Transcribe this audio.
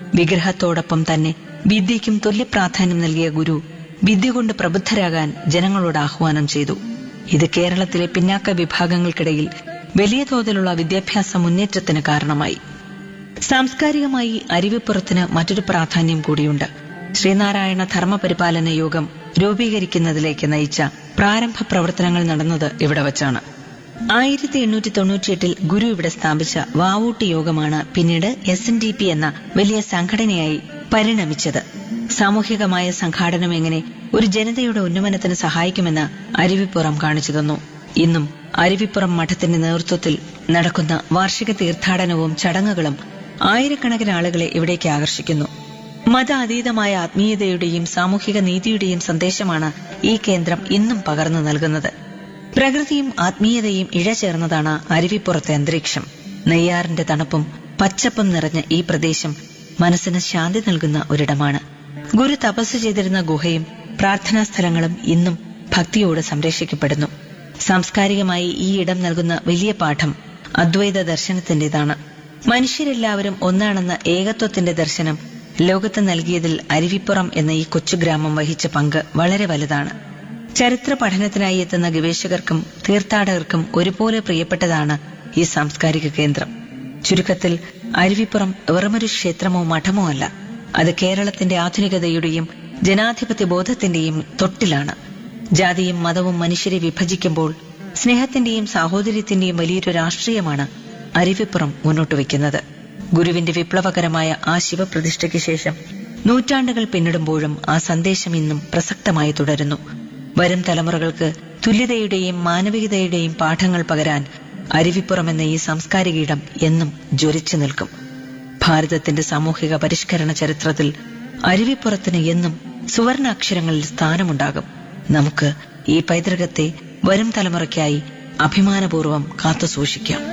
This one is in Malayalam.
വിഗ്രഹത്തോടൊപ്പം തന്നെ വിദ്യയ്ക്കും തുല്യ പ്രാധാന്യം നൽകിയ ഗുരു വിദ്യ കൊണ്ട് പ്രബുദ്ധരാകാൻ ജനങ്ങളോട് ആഹ്വാനം ചെയ്തു ഇത് കേരളത്തിലെ പിന്നാക്ക വിഭാഗങ്ങൾക്കിടയിൽ വലിയ തോതിലുള്ള വിദ്യാഭ്യാസ മുന്നേറ്റത്തിന് കാരണമായി സാംസ്കാരികമായി അരുവിപ്പുറത്തിന് മറ്റൊരു പ്രാധാന്യം കൂടിയുണ്ട് ശ്രീനാരായണ ധർമ്മപരിപാലന യോഗം രൂപീകരിക്കുന്നതിലേക്ക് നയിച്ച പ്രാരംഭ പ്രവർത്തനങ്ങൾ നടന്നത് ഇവിടെ വച്ചാണ് ആയിരത്തി എണ്ണൂറ്റി തൊണ്ണൂറ്റിയെട്ടിൽ ഗുരു ഇവിടെ സ്ഥാപിച്ച വാവൂട്ടി യോഗമാണ് പിന്നീട് എസ് എൻ ഡി പി എന്ന വലിയ സംഘടനയായി പരിണമിച്ചത് സാമൂഹികമായ സംഘാടനം എങ്ങനെ ഒരു ജനതയുടെ ഉന്നമനത്തിന് സഹായിക്കുമെന്ന് അരുവിപ്പുറം കാണിച്ചു തന്നു ഇന്നും അരുവിപ്പുറം മഠത്തിന്റെ നേതൃത്വത്തിൽ നടക്കുന്ന വാർഷിക തീർത്ഥാടനവും ചടങ്ങുകളും ആയിരക്കണക്കിന് ആളുകളെ ഇവിടേക്ക് ആകർഷിക്കുന്നു മത അതീതമായ ആത്മീയതയുടെയും സാമൂഹിക നീതിയുടെയും സന്ദേശമാണ് ഈ കേന്ദ്രം ഇന്നും പകർന്നു നൽകുന്നത് പ്രകൃതിയും ആത്മീയതയും ഇഴചേർന്നതാണ് അരുവിപ്പുറത്തെ അന്തരീക്ഷം നെയ്യാറിന്റെ തണുപ്പും പച്ചപ്പും നിറഞ്ഞ ഈ പ്രദേശം മനസ്സിന് ശാന്തി നൽകുന്ന ഒരിടമാണ് ഗുരു തപസ് ചെയ്തിരുന്ന ഗുഹയും പ്രാർത്ഥനാ സ്ഥലങ്ങളും ഇന്നും ഭക്തിയോട് സംരക്ഷിക്കപ്പെടുന്നു സാംസ്കാരികമായി ഈ ഇടം നൽകുന്ന വലിയ പാഠം അദ്വൈത ദർശനത്തിന്റേതാണ് മനുഷ്യരെല്ലാവരും ഒന്നാണെന്ന ഏകത്വത്തിന്റെ ദർശനം ലോകത്ത് നൽകിയതിൽ അരുവിപ്പുറം എന്ന ഈ കൊച്ചു ഗ്രാമം വഹിച്ച പങ്ക് വളരെ വലുതാണ് ചരിത്ര പഠനത്തിനായി എത്തുന്ന ഗവേഷകർക്കും തീർത്ഥാടകർക്കും ഒരുപോലെ പ്രിയപ്പെട്ടതാണ് ഈ സാംസ്കാരിക കേന്ദ്രം ചുരുക്കത്തിൽ അരുവിപ്പുറം വെറുമൊരു ക്ഷേത്രമോ മഠമോ അല്ല അത് കേരളത്തിന്റെ ആധുനികതയുടെയും ജനാധിപത്യ ബോധത്തിന്റെയും തൊട്ടിലാണ് ജാതിയും മതവും മനുഷ്യരെ വിഭജിക്കുമ്പോൾ സ്നേഹത്തിന്റെയും സാഹോദര്യത്തിന്റെയും വലിയൊരു രാഷ്ട്രീയമാണ് അരുവിപ്പുറം മുന്നോട്ട് വയ്ക്കുന്നത് ഗുരുവിന്റെ വിപ്ലവകരമായ ആ ശിവപ്രതിഷ്ഠയ്ക്ക് ശേഷം നൂറ്റാണ്ടുകൾ പിന്നിടുമ്പോഴും ആ സന്ദേശം ഇന്നും പ്രസക്തമായി തുടരുന്നു വരും തലമുറകൾക്ക് തുല്യതയുടെയും മാനവികതയുടെയും പാഠങ്ങൾ പകരാൻ അരുവിപ്പുറം എന്ന ഈ സാംസ്കാരിക ഇടം എന്നും ജ്വലിച്ചു നിൽക്കും ഭാരതത്തിന്റെ സാമൂഹിക പരിഷ്കരണ ചരിത്രത്തിൽ അരുവിപ്പുറത്തിന് എന്നും സുവർണ അക്ഷരങ്ങളിൽ സ്ഥാനമുണ്ടാകും നമുക്ക് ഈ പൈതൃകത്തെ വരും തലമുറയ്ക്കായി അഭിമാനപൂർവ്വം കാത്തുസൂക്ഷിക്കാം